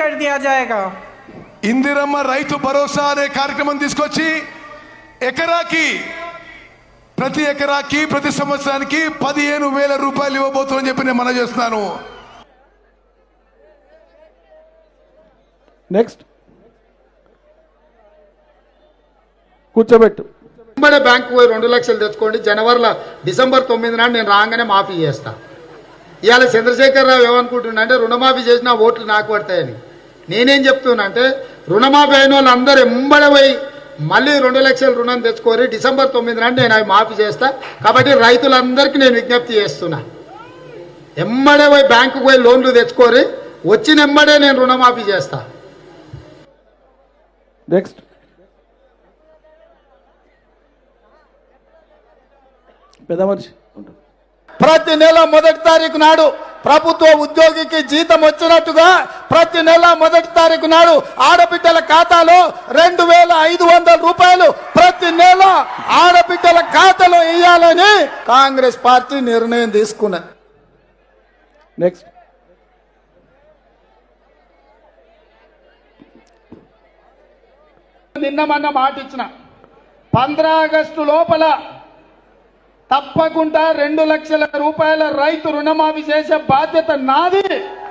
कर दिया जाएगा ఇందిరమ్మ రైతు భరోసా అనే కార్యక్రమం తీసుకొచ్చి ఎకరాకి ప్రతి ఎకరాకి ప్రతి సంవత్సరానికి పదిహేను వేల రూపాయలు ఇవ్వబోతుందని చెప్పి నేను మనం చేస్తున్నాను నెక్స్ట్ కూర్చోబెట్టు వెంబడే బ్యాంకు పోయి రెండు లక్షలు తెచ్చుకోండి జనవరిలో డిసెంబర్ తొమ్మిది నాడు నేను రాగానే మాఫీ చేస్తా ఇవాళ చంద్రశేఖరరావు ఏమనుకుంటున్నా అంటే రుణమాఫీ చేసిన ఓట్లు నాకు పడతాయని నేనేం చెప్తున్నా అంటే రుణమాఫీ అయిన వాళ్ళు అందరూ ఎంబడే పోయి మళ్ళీ రెండు లక్షల రుణం తెచ్చుకోరి డిసెంబర్ తొమ్మిది నాడు నేను అవి మాఫీ చేస్తా కాబట్టి రైతులందరికీ నేను విజ్ఞప్తి చేస్తున్నా ఎమ్మడే పోయి బ్యాంకుకు పోయి లోన్లు తెచ్చుకోరి వచ్చిన ఎమ్మడే నేను రుణమాఫీ చేస్తా నెక్స్ట్ పెద్ద మనిషి ఉంటాడు. ప్రతి నెల మొదటి తారీఖు నాడు ప్రభుత్వ ఉద్యోగికి జీతం వచ్చినట్టుగా ప్రతి నెల మొదటి తారీఖు నాడు ఆడబిడ్డల ఖాతాలో రెండు వేల ఐదు వందల రూపాయలు ప్రతి నెల ఆడబిడ్డల ఖాతాలో వేయాలని కాంగ్రెస్ పార్టీ నిర్ణయం తీసుకున్నది నెక్స్ట్ నిన్నమన్న మాట ఇచ్చిన పంద్రా ఆగస్టు లోపల తప్పకుండా రెండు లక్షల రూపాయల రైతు రుణమాఫీ చేసే బాధ్యత నాది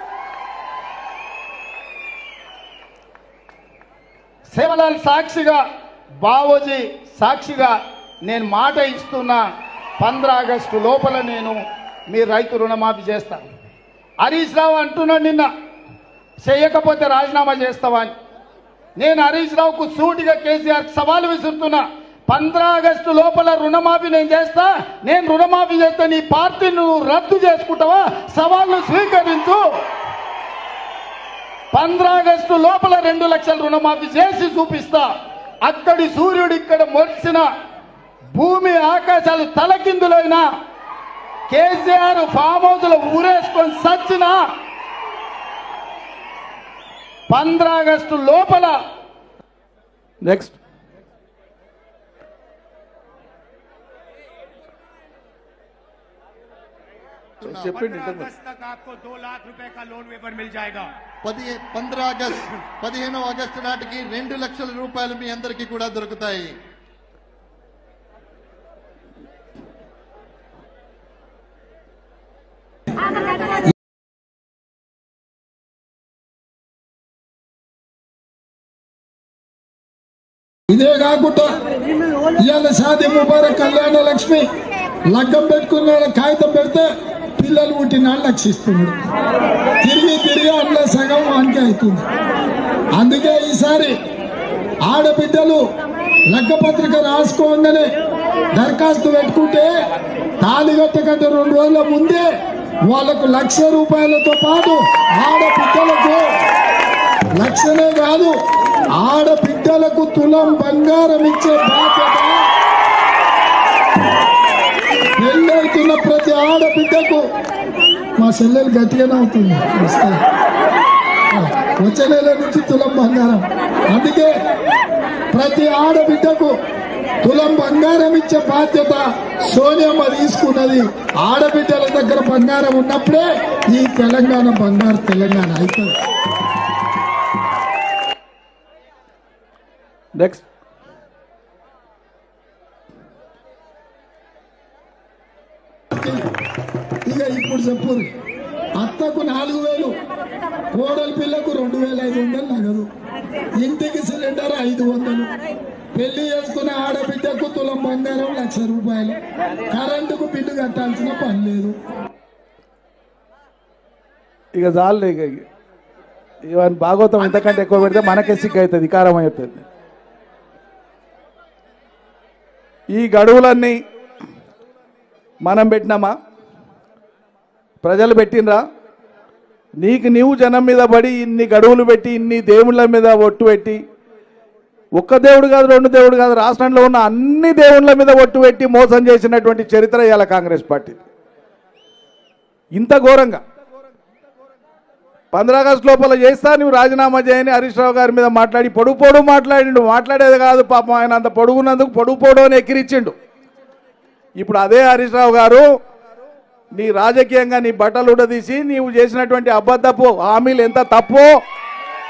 సేవలాల్ సాక్షిగా బావోజీ సాక్షిగా నేను మాట ఇస్తున్నా పంద్రా ఆగస్టు లోపల నేను మీ రైతు రుణమాఫీ చేస్తాను హరీష్ రావు అంటున్నాడు నిన్న చేయకపోతే రాజీనామా చేస్తావా అని నేను హరీష్ రావుకు సూటిగా కేసీఆర్ సవాలు విసురుతున్నా పంద్రా ఆగస్టు లోపల రుణమాఫీ నేను చేస్తా నేను రుణమాఫీ చేస్తే నీ పార్టీ నువ్వు రద్దు చేసుకుంటావా సవాల్ను స్వీకరించు పంద్రా ఆగస్టు లోపల రెండు లక్షల రుణమాఫీ చేసి చూపిస్తా అక్కడి సూర్యుడు ఇక్కడ మొలిసిన భూమి ఆకాశాలు తలకిందులైనా కేసీఆర్ ఫామ్ హౌస్ లో ఊరేసుకొని సచ్చినా పంద్రా ఆగస్టు లోపల నెక్స్ట్ చెప్పిండి ఇంతకు ముందు. तक आपको दो लाख रुपए का लोन वेपर मिल जाएगा పది పంద్ర ఆగస్ట్ పదిహేను ఆగస్టు నాటికి రెండు లక్షల రూపాయలు మీ అందరికీ కూడా దొరుకుతాయి ఇదే కాకుండా ఇవాళ షాది ముబారక్ కళ్యాణ లక్ష్మి లగ్గం పెట్టుకున్న కాగితం పెడితే పిల్లలు పుట్టిన లక్షిస్తున్నాడు తిరిగి తిరిగి అందులో సగం వానికి అవుతుంది అందుకే ఈసారి ఆడబిడ్డలు లగ్గపత్రిక రాసుకోగానే దరఖాస్తు పెట్టుకుంటే తాళి కట్టకంటే రెండు రోజుల ముందే వాళ్ళకు లక్ష రూపాయలతో పాటు ఆడబిడ్డలకు లక్షనే కాదు ఆడబిడ్డలకు తులం బంగారం ఇచ్చే బాధ్యత పెళ్ళవుతున్న ప్రతి ఆడబిడ్డకు మా చెల్లెలు గట్టిగానే అవుతుంది వస్తాయి. ఆ, వచ్చే నెల నుంచి తులం బంగారం అందుకే ప్రతి ఆడబిడ్డకు తులం బంగారం ఇచ్చే బాధ్యత సోనియమ్మ తీసుకున్నది ఆడబిడ్డల దగ్గర బంగారం ఉన్నప్పుడే ఈ తెలంగాణ బంగారు తెలంగాణ అవుతుంది నెక్స్ట్ ఇక ఇప్పుడు చెప్పు అత్తకు నాలుగు వేలు కోడలి పిల్లకు రెండు వేల ఐదు వందలు నగదు ఇంటికి సిలిండర్ ఐదు వందలు పెళ్లి చేసుకున్న ఆడబిడ్డకు తులం బంగారం లక్ష రూపాయలు కరెంటుకు బిల్లు కట్టాల్సిన పని లేదు ఇక చాలు ఇక ఇవన్నీ భాగవతం ఇంతకంటే ఎక్కువ పెడితే మనకే సిగ్గు అవుతుంది వికారం అవుతుంది ఈ గడువులన్నీ మనం పెట్టినామా ప్రజలు పెట్టినరా నీకు నీవు జనం మీద పడి ఇన్ని గడువులు పెట్టి ఇన్ని దేవుళ్ళ మీద ఒట్టు పెట్టి ఒక్క దేవుడు కాదు రెండు దేవుడు కాదు రాష్ట్రంలో ఉన్న అన్ని దేవుళ్ళ మీద ఒట్టు పెట్టి మోసం చేసినటువంటి చరిత్ర ఇవాళ కాంగ్రెస్ పార్టీ ఇంత ఘోరంగా పంద్రా ఆగస్టు లోపల చేస్తా నువ్వు రాజీనామా చేయని హరీష్ రావు గారి మీద మాట్లాడి పొడుగు పొడుగు మాట్లాడిండు మాట్లాడేది కాదు పాపం ఆయన అంత పొడుగున్నందుకు పొడుగు పొడుగు అని ఎక్కిరిచ్చిండు ఇప్పుడు అదే హరీష్ రావు గారు నీ రాజకీయంగా నీ బట్టలు ఉడదీసి నీవు చేసినటువంటి అబద్ధపు హామీలు ఎంత తప్పో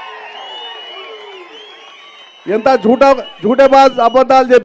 ఎంత జూట జూటబాజ్ అబద్ధాలు చెప్పి